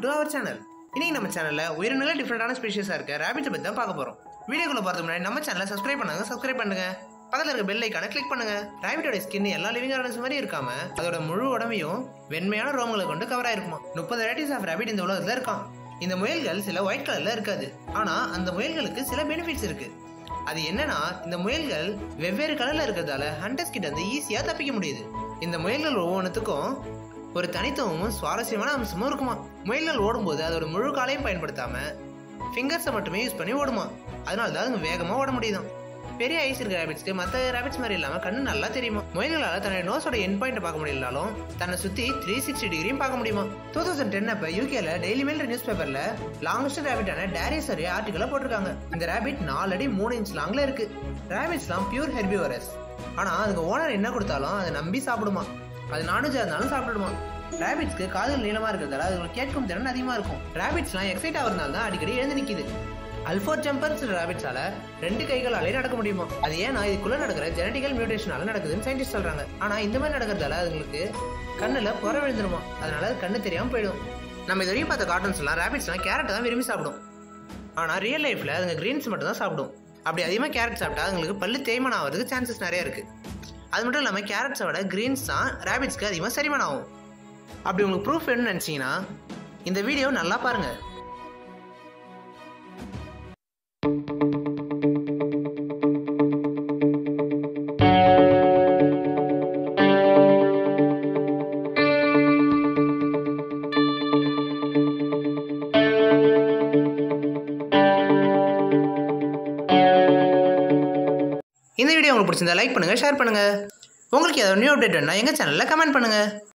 to our channel இன்னைக்கு நம்ம சேனல்ல உயிரினங்கள டிஃப்ரெண்டான ஸ்பீஷியஸா இருக்க ரேபிட்ஸை பத்தி தான் பார்க்க போறோம் வீடியோக்குள்ள பார்த்து முன்னாடி நம்ம சேனலை சப்ஸ்கிரைப் பண்ணுங்க சப்ஸ்கிரைப் பண்ணுங்க பக்கத்துல இருக்க பெல் ஐக்கான கிளிக் பண்ணுங்க ரேபிட்டோட ஸ்கின் எல்லா லிவிங் ஆர்கன்ஸ் மாதிரி இருக்காம அதோட முழு உடம்பையும் வெண்மையான ரோமங்களை கொண்டு கவர் ஆயிருக்குமா முப்பது வெரைட்டிஸ் ஆஃப் ரேபிட் இந்த உலகத்துல இருக்கான் இந்த முயல்கள் சில ஒயிட் கலர்ல இருக்காது ஆனா அந்த முயல்களுக்கு சில பெனிஃபிட்ஸ் இருக்கு அது என்னன்னா இந்த முயல்கள் வெவ்வேறு கலர்ல இருக்கிறதால ஹண்டர்ஸ் கிட்ட இருந்து ஈஸியா தப்பிக்க முடியுது இந்த முயல்கள் ஒவ்வொன்றுத்துக்கும் ஒரு தனித்துவமும் சுவாரஸ்யமான அம்சமும் இருக்குமா முயல்கள் ஓடும்போது அதோட முழு காலையும் பயன்படுத்தாம ஃபிங்கர்ஸை மட்டுமே யூஸ் பண்ணி ஓடுமா அதனால தான் அதுங்க வேகமா ஓட முடியுதாம் பெரிய ஐஸ் இருக்க ரேபிட்ஸ்க்கு மற்ற ரேபிட்ஸ் மாதிரி இல்லாம கண்ணு நல்லா தெரியுமா முயல்களால தன்னோட நோஸோட என் பாயிண்ட் பார்க்க முடியலனாலும் தன்னை சுத்தி த்ரீ சிக்ஸ்டி டிகிரியும் பார்க்க முடியுமா டூ தௌசண்ட் டென் அப்ப யூகேல டெய்லி மெயில் நியூஸ் பேப்பர்ல லாங்கஸ்ட் ரேபிட்டான டேரியஸ் அரிய ஆர்டிக்கல போட்டிருக்காங்க இந்த ரேபிட் நாலு அடி மூணு இன்ச் லாங்ல இருக்கு ரேபிட்ஸ்லாம் பியூர் ஹெர்பிவரஸ் ஆனா அதுக்கு ஓனர் என்ன கொடுத்தாலும் அதை நம்பி சாப்பிடுமா அது நான்வெஜ் இருந்தாலும் சாப்பிடுமா ரேபிட்ஸ்க்கு காதுகள் நீளமா இருக்கிறதால அதுங்களுக்கு கேட்கும் திறன் அதிகமா இருக்கும் ரேபிட்ஸ்லாம் எக்ஸைட் ஆகிறதுனால தான் அடிக்கடி எழுந்து நிக்குது அல்ஃபோ ஜம்பர்ஸ் ரேபிட்ஸால ரெண்டு கைகளாலே நடக்க முடியுமா அது ஏன்னா இதுக்குள்ள நடக்கிற ஜெனடிக்கல் மியூட்டேஷனால நடக்குதுன்னு சயின்டிஸ்ட் சொல்றாங்க ஆனா இந்த மாதிரி நடக்கிறதால அதுங்களுக்கு கண்ணுல புற விழுந்துருமா அதனால அது கண்ணு தெரியாம போயிடும் நம்ம இது வரையும் பார்த்த கார்ட்டூன்ஸ் எல்லாம் ரேபிட்ஸ்லாம் கேரட் தான் விரும்பி சாப்பிடும் ஆனா ரியல் லைஃப்ல அதுங்க கிரீன்ஸ் மட்டும் தான் சாப்பிடும் அப்படி அதிகமாக கேரட் சாப்பிட்டா அதுங்களுக்கு பல்லு தேய்மானம் ஆகிறதுக்கு சான்சஸ் நிறைய இருக்கு அது மட்டும் இல்லாமல் கேரட்ஸை விட கிரீன்ஸ் தான் ரேபிட்ஸ்க்கு அதிகமாக செரிமானம் ஆகும் அப்படி உங்களுக்கு ப்ரூஃப் வேணும்னு நினச்சிங்கன்னா இந்த வீடியோ நல்லா பாருங்க இந்த வீடியோ உங்களுக்கு பிடிச்சிருந்தா லைக் பண்ணுங்க ஷேர் பண்ணுங்க உங்களுக்கு ஏதாவது நியூ அப்டேட் வேணா எங்கள் சேனலில் கமெண்ட் பண்ணுங்க